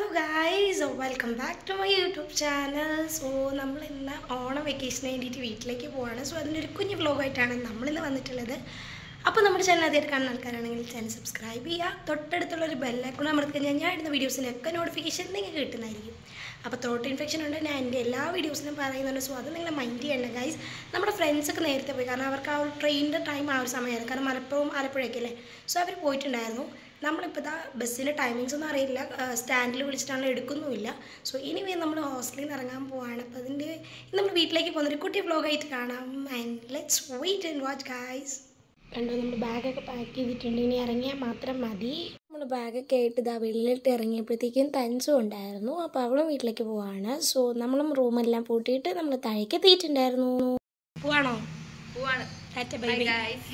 Guys welcome back to my YouTube channel so നമ്മൾ ഇന്ന് ഓണം വെക്കേഷന് വേണ്ടിയിട്ട് വീട്ടിലേക്ക് പോവാണ് സോ അതിനൊരു കുഞ്ഞു വ്ലോഗായിട്ടാണ് നമ്മളിന്ന് വന്നിട്ടുള്ളത് അപ്പോൾ നമ്മുടെ ചാനൽ ആദ്യമായിട്ട് കാണുന്ന ആൾക്കാരാണെങ്കിൽ ചാനൽ സബ്സ്ക്രൈബ് ചെയ്യുക തൊട്ടടുത്തുള്ള ഒരു ബെല്ലൈക്കൺ അമർത്തി കഴിഞ്ഞാൽ ഞാൻ ഇടുന്ന വീഡിയോസിനൊക്കെ നോട്ടിഫിക്കേഷൻ നിങ്ങൾക്ക് കിട്ടുന്നതായിരിക്കും അപ്പോൾ ത്രോട്ട് ഇൻഫെക്ഷൻ ഉണ്ട് ഞാൻ എൻ്റെ എല്ലാ വീഡിയോസിലും പറയുന്നുണ്ട് സോ അത് നിങ്ങൾ മൈൻഡ് ചെയ്യേണ്ട ഗൈസ് നമ്മുടെ ഫ്രണ്ട്സൊക്കെ നേരത്തെ പോയി കാരണം അവർക്ക് ആ ഒരു ട്രെയിനിൻ്റെ ടൈം ആ ഒരു സമയമായിരുന്നു കാരണം മലപ്പുറം ആലപ്പുഴയൊക്കെ അല്ലേ സോ അവർ പോയിട്ടുണ്ടായിരുന്നു നമ്മളിപ്പോൾ ഇതാ ബസ്സിൻ്റെ ടൈമിങ്സ് ഒന്നും അറിയില്ല സ്റ്റാൻഡിൽ വിളിച്ചിട്ടാണ് എടുക്കുന്നുമില്ല സോ ഇനി നമ്മൾ ഹോസ്റ്റലിൽ നിന്ന് ഇറങ്ങാൻ പോവാണ് അപ്പോൾ അതിൻ്റെ നമ്മൾ വീട്ടിലേക്ക് പോകുന്ന ഒരു കുട്ടി വ്ലോഗായിട്ട് കാണാം and let's wait and watch guys കണ്ടോ നമ്മൾ ബാഗൊക്കെ പാക്ക് ചെയ്തിട്ടുണ്ട് ഇനി ഇറങ്ങിയാൽ മാത്രം മതി നമ്മൾ ബാഗൊക്കെ ആയിട്ട് ഇതാ വെളിയിലിട്ട് ഇറങ്ങിയപ്പോഴത്തേക്കും തൻസും ഉണ്ടായിരുന്നു അപ്പോൾ അവളും വീട്ടിലേക്ക് പോവാണ് സോ നമ്മളും റൂമെല്ലാം പൂട്ടിയിട്ട് നമ്മൾ താഴേക്ക് എത്തിയിട്ടുണ്ടായിരുന്നു പോവാണോ പോവാണ് ടാറ്റ ബൈ ബൈ ഗൈസ്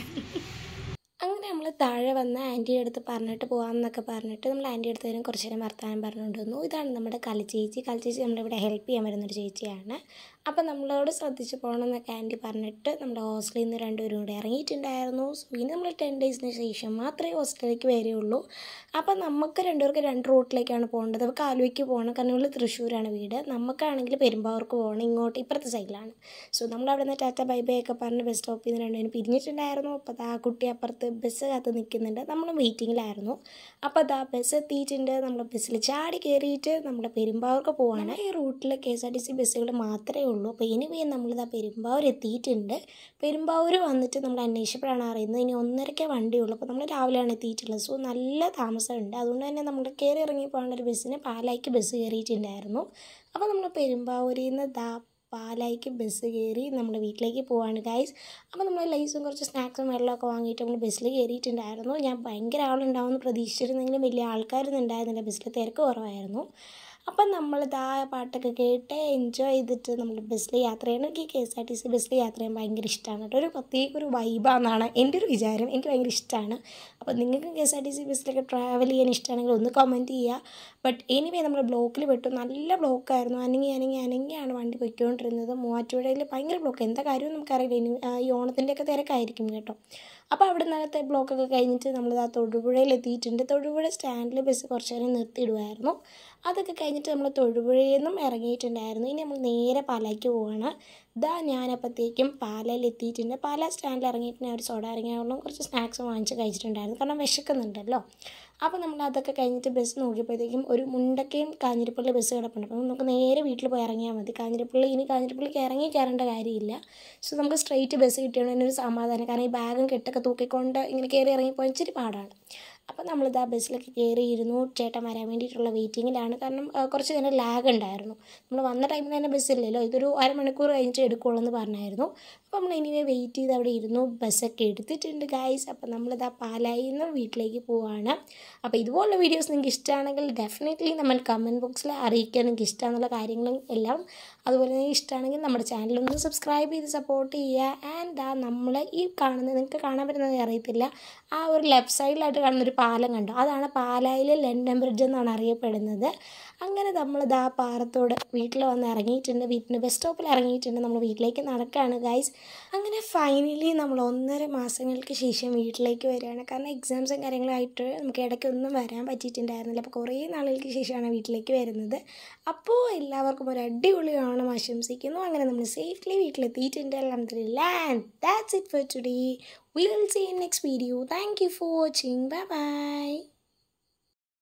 അങ്ങനെ നമ്മൾ താഴെ വന്ന് ആൻറ്റിയുടെ അടുത്ത് പറഞ്ഞിട്ട് പോകാമെന്നൊക്കെ പറഞ്ഞിട്ട് നമ്മൾ ആൻറ്റി അടുത്ത് വരും കുറച്ച് നേരം വർത്തമാനം പറഞ്ഞുകൊണ്ട് വന്നു ഇതാണ് നമ്മുടെ കളിച്ചേച്ചി കളിച്ചേച്ചി നമ്മളിവിടെ ഹെൽപ്പ് ചെയ്യാൻ വരുന്നൊരു ചേച്ചിയാണ് അപ്പം നമ്മളോട് ശ്രദ്ധിച്ച് പോകണം എന്നൊക്കെ ആൻറ്റി പറഞ്ഞിട്ട് നമ്മുടെ ഹോസ്റ്റലിൽ നിന്ന് രണ്ടുപേരും കൂടെ ഇറങ്ങിയിട്ടുണ്ടായിരുന്നു സോ ഇനി നമ്മൾ ടെൻ ഡേയ്സിന് ശേഷം മാത്രമേ ഹോസ്റ്റലിലേക്ക് വരികയുള്ളൂ അപ്പം നമുക്ക് രണ്ടുപേർക്ക് രണ്ട് റൂട്ടിലേക്കാണ് പോകേണ്ടത് അവർക്ക് ആലുവയ്ക്ക് പോകണം കാരണം ഇവിടെ തൃശ്ശൂരാണ് വീട് നമുക്കാണെങ്കിൽ പെരുമ്പാവൂർക്ക് പോകണം ഇങ്ങോട്ട് ഇപ്പുറത്തെ സൈഡിലാണ് സോ നമ്മൾ അവിടെ നിന്ന് ടാറ്റ ബൈ ബൈ ഒക്കെ പറഞ്ഞ് ബസ് സ്റ്റോപ്പിൽ നിന്ന് രണ്ടുപേരും പിരിഞ്ഞിട്ടുണ്ടായിരുന്നു അപ്പോൾ ആ കുട്ടി അപ്പുറത്ത് ബസ് കാത്ത് നിൽക്കുന്നുണ്ട് നമ്മൾ വെയിറ്റിങ്ങിലായിരുന്നു അപ്പോൾ അതാ ബസ് എത്തിയിട്ടുണ്ട് നമ്മൾ ബസ്സിൽ ചാടി കയറിയിട്ട് നമ്മുടെ പെരുമ്പാവൂർക്ക് പോവാണ് ഈ റൂട്ടിൽ K S R T C ബസ്സുകൾ മാത്രമേ ഉള്ളൂ അപ്പോൾ ഇനി നമ്മളിതാ പെരുമ്പാവൂർ എത്തിയിട്ടുണ്ട് പെരുമ്പാവൂർ വന്നിട്ട് നമ്മൾ അന്വേഷിച്ചപ്പോഴാണ് അറിയുന്നത് ഇനി ഒന്നരയ്ക്കേ വണ്ടിയുള്ളൂ അപ്പോൾ നമ്മൾ രാവിലെയാണ് എത്തിയിട്ടുള്ളത് സോ നല്ല താമസമുണ്ട് അതുകൊണ്ട് തന്നെ നമ്മൾ കയറി ഇറങ്ങി പോകേണ്ട ഒരു ബസ്സിന് പാലായിക്ക് ബസ് കയറിയിട്ടുണ്ടായിരുന്നു അപ്പോൾ നമ്മൾ പെരുമ്പാവൂരിൽ നിന്ന് ദാ പാലായിക്ക് ബസ് കയറി നമ്മൾ വീട്ടിലേക്ക് പോവാണ് ഗൈസ് അപ്പോൾ നമ്മൾ ലൈസും കുറച്ച് സ്നാക്സും വെള്ളമൊക്കെ വാങ്ങിയിട്ട് നമ്മൾ ബസ്സിൽ കയറിയിട്ടുണ്ടായിരുന്നു ഞാൻ ഭയങ്കര ആളുണ്ടാവുമെന്ന് പ്രതീക്ഷിച്ചിരുന്നെങ്കിലും വലിയ ആൾക്കാരൊന്നും ഉണ്ടായിരുന്നില്ല ബസ്സിൽ തിരക്ക് കുറവായിരുന്നു അപ്പം നമ്മൾ ഇതാ പാട്ടൊക്കെ കേട്ട് എൻജോയ് ചെയ്തിട്ട് നമ്മൾ ബസ്സിൽ യാത്ര ചെയ്യണം എനിക്ക് K S R T C ബസ്സിൽ യാത്ര ചെയ്യാൻ ഭയങ്കര ഇഷ്ടമാണ് കേട്ടോ ഒരു പ്രത്യേക ഒരു വൈബാണെന്നാണ് എൻ്റെ ഒരു വിചാരം എനിക്ക് ഭയങ്കര ഇഷ്ടമാണ് അപ്പോൾ നിങ്ങൾക്ക് K S R T C ബസ്സിലൊക്കെ ട്രാവൽ ചെയ്യാൻ ഇഷ്ടമാണെങ്കിൽ ഒന്ന് കമൻറ്റ് ചെയ്യുക ബട്ട് എനിവേ നമ്മൾ ബ്ലോക്കിൽ വിട്ടു നല്ല ബ്ലോക്കായിരുന്നു അനങ്ങി അനങ്ങി അനങ്ങിയാണ് വണ്ടി പൊയ്ക്കൊണ്ടിരുന്നത് മൂവാറ്റുപുഴയിൽ ഭയങ്കര ബ്ലോക്ക് എന്താ കാര്യം നമുക്കറിയില്ല ഇനി ആ, ഈ ഓണത്തിൻ്റെയൊക്കെ തിരക്കായിരിക്കും കേട്ടോ അപ്പോൾ അവിടെ നിന്നകത്തെ ബ്ലോക്കൊക്കെ കഴിഞ്ഞിട്ട് നമ്മൾ ആ തൊടുപുഴയിൽ എത്തിയിട്ടുണ്ട് തൊടുപുഴ സ്റ്റാൻഡിൽ ബസ് കുറച്ച് നേരം നിർത്തിയിടുമായിരുന്നു അതൊക്കെ കഴിഞ്ഞിട്ട് നമ്മൾ തൊടുപുഴയിൽ നിന്നും ഇറങ്ങിയിട്ടുണ്ടായിരുന്നു ഇനി നമ്മൾ നേരെ പാലായ്ക്ക് പോവാണ് ഇതാ ഞാനപ്പോഴത്തേക്കും പാലയിൽ എത്തിയിട്ടുണ്ട് പാല സ്റ്റാൻഡിൽ ഇറങ്ങിയിട്ട് ഞാൻ ഒരു സോഡ ഇറങ്ങിയാവുള്ള കുറച്ച് സ്നാക്സ് വാങ്ങിച്ച് കഴിച്ചിട്ടുണ്ടായിരുന്നു കാരണം വിശക്കുന്നുണ്ടല്ലോ അപ്പോൾ നമ്മൾ അതൊക്കെ കഴിഞ്ഞിട്ട് ബസ് നോക്കിയപ്പോഴത്തേക്കും ഒരു മുണ്ടക്കയും കാഞ്ഞിരപ്പള്ളി ബസ് കിടപ്പുണ്ട് അപ്പോൾ നമുക്ക് നേരെ വീട്ടിൽ പോയി ഇറങ്ങിയാൽ മതി കാഞ്ഞിരപ്പള്ളി ഇനി കാഞ്ഞിരപ്പള്ളിക്ക് ഇറങ്ങി കയറേണ്ട കാര്യമില്ല സോ നമുക്ക് സ്ട്രെയിറ്റ് ബസ് കിട്ടിയതുകൊണ്ട് തന്നെ ഒരു സമാധാനം കാരണം ഈ ബാഗും കെട്ടൊക്കെ തൂക്കിക്കൊണ്ട് ഇങ്ങനെ കയറി ഇറങ്ങിപ്പോയി ഇച്ചിരി പാടാണ് അപ്പോൾ നമ്മളിതാ ബസ്സിലൊക്കെ കയറിയിരുന്നു ചേട്ടൻ വരാൻ വേണ്ടിയിട്ടുള്ള വെയിറ്റിങ്ങിലാണ് കാരണം ആ, കുറച്ച് നേരം ലാഗ് ഉണ്ടായിരുന്നു നമ്മൾ വന്ന ടൈമിൽ തന്നെ ബസ്സില്ലല്ലോ ഇതൊരു അരമണിക്കൂർ കഴിഞ്ഞിട്ട് എടുക്കുള്ളൂ എന്ന് പറഞ്ഞായിരുന്നു അപ്പോൾ നമ്മൾ ഇനിവേ വെയിറ്റ് ചെയ്ത് അവിടെ ഇരുന്നു ബസ്സൊക്കെ എടുത്തിട്ടുണ്ട് ഗായ്സ് അപ്പോൾ നമ്മളിതാ പാലായിൽ നിന്ന് വീട്ടിലേക്ക് പോവാണ് അപ്പോൾ ഇതുപോലുള്ള വീഡിയോസ് നിങ്ങൾക്ക് ഇഷ്ടമാണെങ്കിൽ ഡെഫിനറ്റ്ലി നമ്മൾ കമൻറ്റ് ബോക്സിൽ അറിയിക്കുക നിങ്ങൾക്ക് ഇഷ്ടമാണെന്നുള്ള കാര്യങ്ങളും എല്ലാം അതുപോലെ തന്നെ ഇഷ്ടമാണെങ്കിൽ നമ്മുടെ ചാനലൊന്ന് സബ്സ്ക്രൈബ് ചെയ്ത് സപ്പോർട്ട് ചെയ്യുക ആൻഡ് ആ നമ്മൾ ഈ കാണുന്നത് നിങ്ങൾക്ക് കാണാൻ പറ്റുന്നത് അറിയത്തില്ല ആ ഒരു ലെഫ്റ്റ് സൈഡിലായിട്ട് കാണുന്ന ഒരു പാലം കണ്ടു അതാണ് പാലായിലെ ലണ്ടൻ ബ്രിഡ്ജ് എന്നാണ് അറിയപ്പെടുന്നത് അങ്ങനെ നമ്മൾ ഇതാ പാറത്തോട് വീട്ടിൽ വന്ന് ഇറങ്ങിയിട്ടുണ്ട് വീട്ടിൻ്റെ ബസ് സ്റ്റോപ്പിൽ ഇറങ്ങിയിട്ടുണ്ട് നമ്മൾ വീട്ടിലേക്ക് നടക്കുകയാണ് ഗൈസ് അങ്ങനെ ഫൈനലി നമ്മൾ ഒന്നര മാസങ്ങൾക്ക് ശേഷം വീട്ടിലേക്ക് വരികയാണ് കാരണം എക്സാംസും കാര്യങ്ങളായിട്ട് നമുക്ക് ഇടയ്ക്കൊന്നും വരാൻ പറ്റിയിട്ടുണ്ടായിരുന്നില്ല അപ്പോൾ കുറേ നാളുകൾക്ക് ശേഷമാണ് വീട്ടിലേക്ക് വരുന്നത് അപ്പോൾ എല്ലാവർക്കും ഒരു അടിപൊളി ഓണം ആശംസിക്കുന്നു അങ്ങനെ നമ്മൾ സേഫ്ലി വീട്ടിലെത്തിയിട്ടുണ്ട് അലഹമില്ല and that's it for today We will see you in next video. Thank you for watching. Bye bye.